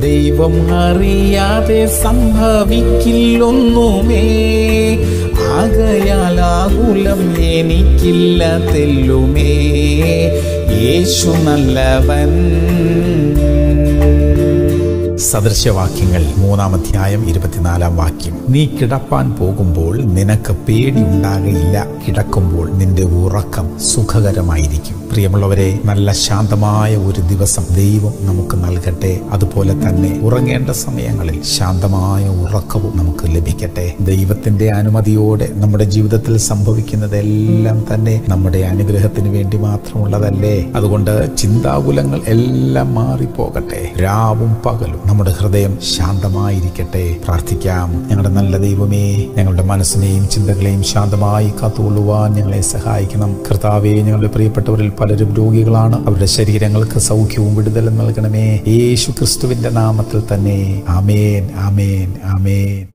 ദൈവം അറിയാതെ സംഭവിക്കില്ലൊന്നുമേ ആകയാൽ ആകുലം എനിക്കില്ല തെല്ലുമേ യേശു നല്ലവൻ സദൃശവാക്യങ്ങൾ മൂന്നാം അധ്യായം ഇരുപത്തിനാലാം വാക്യം നീ കിടപ്പാൻ പോകുമ്പോൾ നിനക്ക് പേടിയുണ്ടാകയില്ല കിടക്കുമ്പോൾ നിന്റെ ഉറക്കം സുഖകരമായിരിക്കും പ്രിയമുള്ളവരെ നല്ല ശാന്തമായ ഒരു ദിവസം ദൈവം നമുക്ക് നൽകട്ടെ അതുപോലെ തന്നെ ഉറങ്ങേണ്ട സമയങ്ങളിൽ ശാന്തമായ ഉറക്കവും നമുക്ക് ലഭിക്കട്ടെ ദൈവത്തിന്റെ അനുമതിയോടെ നമ്മുടെ ജീവിതത്തിൽ സംഭവിക്കുന്നതെല്ലാം തന്നെ നമ്മുടെ അനുഗ്രഹത്തിന് വേണ്ടി മാത്രമുള്ളതല്ലേ അതുകൊണ്ട് ചിന്താകുലങ്ങൾ എല്ലാം മാറിപ്പോകട്ടെ രാവും പകലും നമ്മുടെ ഹൃദയം ശാന്തമായിരിക്കട്ടെ പ്രാർത്ഥിക്കാം ഞങ്ങളുടെ നല്ല ദൈവമേ ഞങ്ങളുടെ മനസ്സിനെയും ചിന്തകളെയും ശാന്തമായി കാത്തുകൊള്ളുവാൻ ഞങ്ങളെ സഹായിക്കണം കർത്താവെ ഞങ്ങളുടെ പ്രിയപ്പെട്ടവരിൽ പലരും രോഗികളാണ് അവരുടെ ശരീരങ്ങൾക്ക് സൗഖ്യവും വിടുതലും നൽകണമേ യേശു ക്രിസ്തുവിന്റെ നാമത്തിൽ തന്നെ ആമേൻ ആമേൻ ആമേൻ